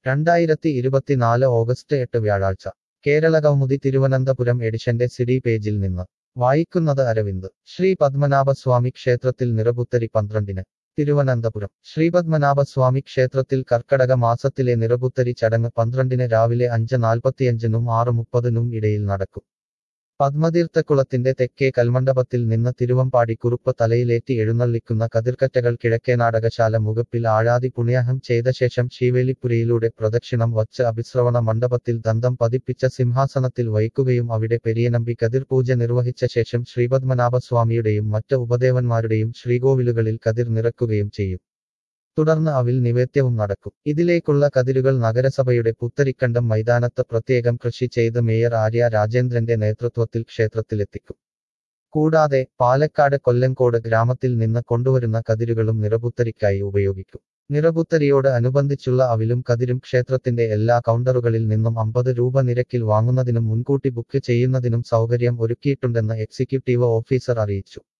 രണ്ടായിരത്തി ഇരുപത്തിനാല് ഓഗസ്റ്റ് എട്ട് വ്യാഴാഴ്ച കേരള കൗമുദി തിരുവനന്തപുരം എഡിഷന്റെ സിഡി പേജിൽ നിന്ന് വായിക്കുന്നത് അരവിന്ദ് ശ്രീ പത്മനാഭസ്വാമി ക്ഷേത്രത്തിൽ നിറപുത്തരി പന്ത്രണ്ടിന് തിരുവനന്തപുരം ശ്രീപത്മനാഭസ്വാമി ക്ഷേത്രത്തിൽ കർക്കടക മാസത്തിലെ നിറപുത്തരി ചടങ്ങ് പന്ത്രണ്ടിന് രാവിലെ അഞ്ച് നാൽപ്പത്തിയഞ്ചിനും ആറ് മുപ്പതിനും ഇടയിൽ നടക്കും പത്മതീർത്ഥക്കുളത്തിന്റെ തെക്കേ കൽമണ്ഡപത്തിൽ നിന്ന് തിരുവമ്പാടി കുറുപ്പ് തലയിലേറ്റി എഴുന്നള്ളിക്കുന്ന കതിർക്കറ്റകൾ കിഴക്കേനാടകശാല മുഖപ്പിൽ ആഴാതി പുണ്യാഹം ചെയ്ത ശേഷം ശീവേലിപ്പുരയിലൂടെ പ്രദക്ഷിണം വച്ച് അഭിശ്രവണ മണ്ഡപത്തിൽ ദന്തം പതിപ്പിച്ച സിംഹാസനത്തിൽ വയ്ക്കുകയും അവിടെ പെരിയനമ്പി കതിർ പൂജ നിർവഹിച്ച ശേഷം ശ്രീപത്മനാഭസ്വാമിയുടെയും മറ്റ് ഉപദേവന്മാരുടെയും ശ്രീകോവിലുകളിൽ കതിർ നിറക്കുകയും ചെയ്യും തുടർന്ന് അവിൽ നിവേദ്യവും നടക്കും ഇതിലേക്കുള്ള കതിരുകൾ നഗരസഭയുടെ പുത്തരിക്കണ്ടം മൈതാനത്ത് പ്രത്യേകം കൃഷി ചെയ്ത് മേയർ ആര്യ രാജേന്ദ്രന്റെ നേതൃത്വത്തിൽ ക്ഷേത്രത്തിലെത്തിക്കും കൂടാതെ പാലക്കാട് കൊല്ലങ്കോട് ഗ്രാമത്തിൽ നിന്ന് കൊണ്ടുവരുന്ന കതിരുകളും നിറപുത്തരിക്കായി ഉപയോഗിക്കും നിറപുത്തരിയോട് അനുബന്ധിച്ചുള്ള അവിലും കതിരും ക്ഷേത്രത്തിന്റെ എല്ലാ കൗണ്ടറുകളിൽ നിന്നും അമ്പത് രൂപ നിരക്കിൽ വാങ്ങുന്നതിനും മുൻകൂട്ടി ബുക്ക് ചെയ്യുന്നതിനും സൗകര്യം ഒരുക്കിയിട്ടുണ്ടെന്ന് എക്സിക്യൂട്ടീവ് ഓഫീസർ അറിയിച്ചു